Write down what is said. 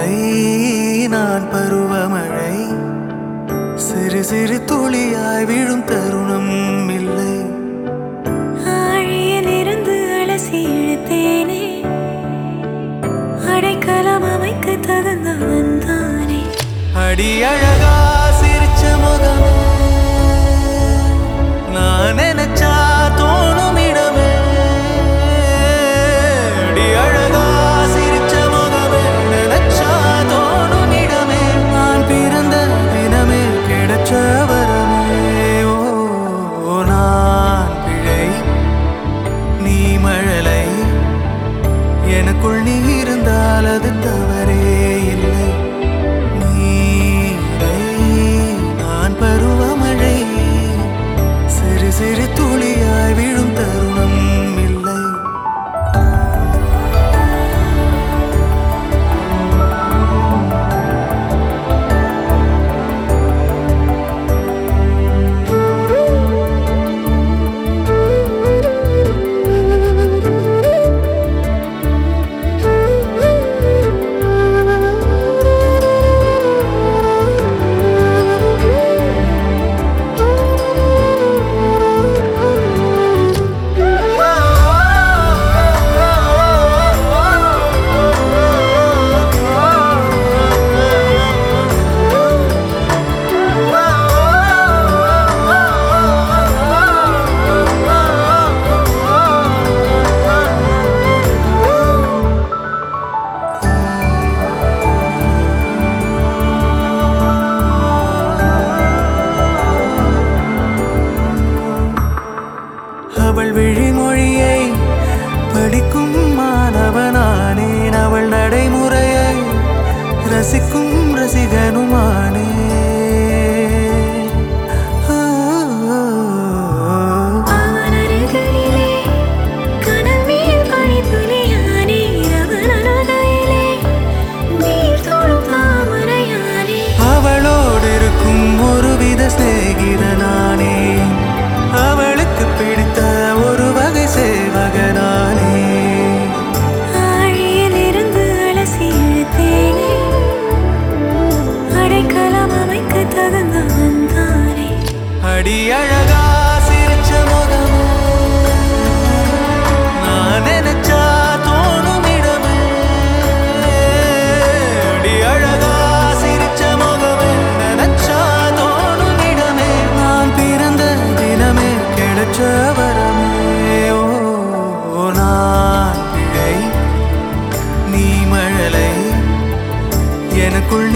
இல்லை நான் பருவமழை சிறு சிறு துளியாய் விழும் தருணம் இல்லை ஆழியிலிருந்து அலசி இழுத்தேனே அடைக்கலம் அமைக்க தகுந்தவன் தானே அடி அழகா சிரிச்ச முகமே நான் நினைச்சா தோணும் இடமே அடி அழகா சிரிச்ச முகமே நினைச்சா தோணும் இடமே நான் பிறந்த தினமே கிடைச்ச வரமே ஓ நான் பிழை நீ மழலை எனக்குள் நீ இருந்தால் அது தவறே இல்லை நீரை நான் பருவமழை சிறு சிறு துளியாய் விழும் தருணம் இல்லை அவள் விழிமொழியை படிக்கும் மாணவனானேன் அவள் நடைமுறையை ரசிக்கும் ரசிகனுமானே அவன் அருகிலே கனல் மேல் பனித்துளியானே அவன் அருகிலே நீர் தொடும் தாமரையானே அவளோடு இருக்கும் ஒருவித சிநேகிதனானே அவளுக்கு பிடித்த ஒரு வகை சேவகனானே ஆழியிலிருந்து அலசி இழுத்தேனே அடைக்கலம் அமைக்க தகுந்தவன் தானே அடி அழகா சிரிச்ச முகமே நான் நினைச்சா தோணும் இடமே அடி அழகா சிரிச்ச முகமே நினைச்சா தோணும் இடமே நான் பிறந்த தினமே கிடைச்ச வரமே ஓ நான் பிழை நீ மழலை எனக்குள்